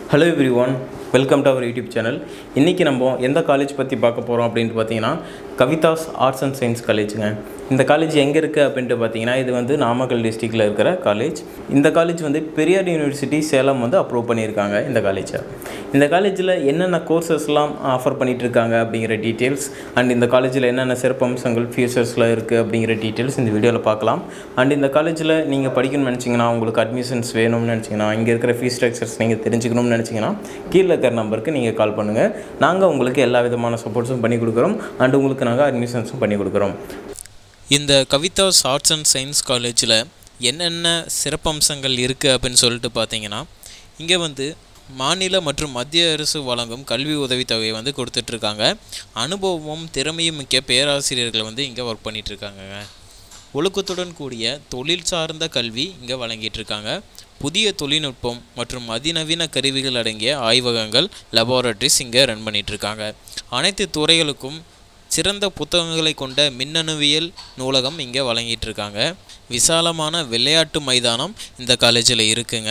hello everyone welcome to our YouTube channel இன்றைக்கி நம்ம எந்த காலேஜ் பற்றி பார்க்க போகிறோம் அப்படின்ட்டு பார்த்தீங்கன்னா கவிதாஸ் ஆர்ட்ஸ் அண்ட் சயின்ஸ் காலேஜுங்க இந்த காலேஜ் எங்கே இருக்குது அப்படின்ட்டு பார்த்தீங்கன்னா இது வந்து நாமக்கல் டிஸ்ட்ரிக்டில் இருக்கிற காலேஜ் இந்த காலேஜ் வந்து பெரியார் யூனிவர்சிட்டி சேலம் வந்து அப்ரூவ் பண்ணியிருக்காங்க இந்த காலேஜை இந்த காலேஜில் என்னென்ன கோர்சஸ்லாம் ஆஃபர் பண்ணிட்டு இருக்காங்க அப்படிங்கிற டீட்டெயில்ஸ் அண்ட் இந்த காலேஜில் என்னென்ன சிறப்பம்சங்கள் ஃபியூச்சர்ஸில் இருக்குது அப்படிங்கிற டீட்டெயில்ஸ் இந்த வீடியோவில் பார்க்கலாம் அண்ட் இந்த காலேஜில் நீங்கள் படிக்கணும்னு நினச்சிங்கன்னா உங்களுக்கு அட்மிஷன்ஸ் வேணும்னு நினச்சிங்கன்னா இங்கே இருக்கிற ஃபீஸ் ஸ்ட்ரக்சர்ஸ் நீங்கள் தெரிஞ்சுக்கணும்னு நினச்சிங்கன்னா கீழே இருக்கிற நம்பருக்கு நீங்கள் கால் பண்ணுங்கள் நாங்கள் உங்களுக்கு எல்லா விதமான சப்போர்ட்ஸும் பண்ணி கொடுக்குறோம் அண்ட் உங்களுக்கு நாங்கள் அட்மிஷன்ஸும் பண்ணி கொடுக்குறோம் இந்த கவிதாஸ் ஆர்ட்ஸ் அண்ட் சயின்ஸ் காலேஜில் என்னென்ன சிறப்பம்சங்கள் இருக்குது அப்படின்னு சொல்லிட்டு பார்த்தீங்கன்னா இங்கே வந்து மாநில மற்றும் மத்திய அரசு வழங்கும் கல்வி உதவித்தொகையை வந்து கொடுத்துட்ருக்காங்க அனுபவமும் திறமையும் மிக்க பேராசிரியர்கள் வந்து இங்கே ஒர்க் பண்ணிகிட்ருக்காங்கங்க ஒழுக்கத்துடன் கூடிய தொழில் சார்ந்த கல்வி இங்கே வழங்கிட்டு இருக்காங்க புதிய தொழில்நுட்பம் மற்றும் அதிநவீன கருவிகள் அடங்கிய ஆய்வகங்கள் லெபார்டரிஸ் இங்கே ரன் பண்ணிட்டு இருக்காங்க அனைத்து துறைகளுக்கும் சிறந்த புத்தகங்களை கொண்ட மின்னணுவியல் நூலகம் இங்கே வழங்கிட்டு இருக்காங்க விசாலமான விளையாட்டு மைதானம் இந்த காலேஜில் இருக்குங்க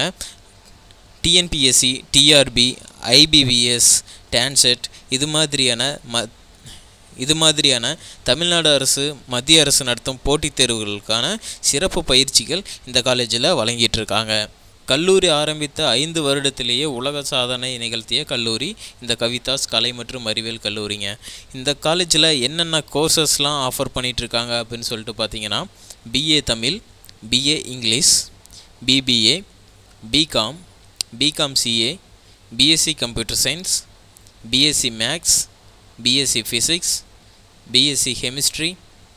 டிஎன்பிஎஸ்சி டிஆர்பி ஐபிவிஎஸ் டான்செட் இது மாதிரியான ம இது மாதிரியான தமிழ்நாடு அரசு மத்திய அரசு நடத்தும் போட்டித் தேர்வுகளுக்கான சிறப்பு பயிற்சிகள் இந்த காலேஜில் வழங்கிட்டு இருக்காங்க கல்லூரி ஆரம்பித்த ஐந்து வருடத்திலேயே உலக சாதனை நிகழ்த்திய கல்லூரி இந்த கவிதாஸ் கலை மற்றும் அறிவியல் கல்லூரிங்க இந்த காலேஜில் என்னென்ன கோர்சஸ்லாம் ஆஃபர் பண்ணிகிட்ருக்காங்க அப்படின்னு சொல்லிட்டு பார்த்தீங்கன்னா BA Tamil BA English BBA BCom BCom CA BSc computer science BSc maths BSc physics BSc chemistry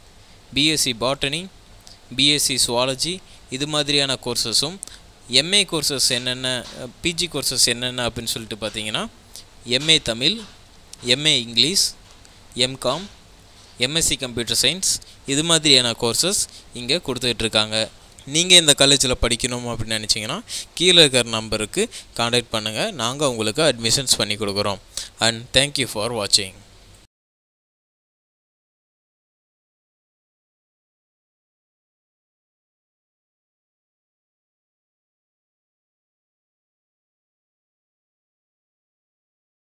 BSc botany BSc zoology இது மாதிரியான கோர்சஸும் எம்ஏ கோர்சஸ் என்னென்ன பிஜி கோர்சஸ் என்னென்ன அப்படின்னு சொல்லிட்டு பார்த்தீங்கன்னா MA Tamil MA English MCom MSc computer science இது மாதிரியான கோர்சஸ் இங்கே கொடுத்துட்ருக்காங்க நீங்கள் இந்த காலேஜில் படிக்கணும் அப்படின்னு நினச்சிங்கன்னா கீழே இருக்கிற நம்பருக்கு காண்டாக்ட் பண்ணுங்கள் நாங்கள் உங்களுக்கு அட்மிஷன்ஸ் பண்ணி கொடுக்குறோம் அண்ட் தேங்க்யூ ஃபார் வாட்சிங்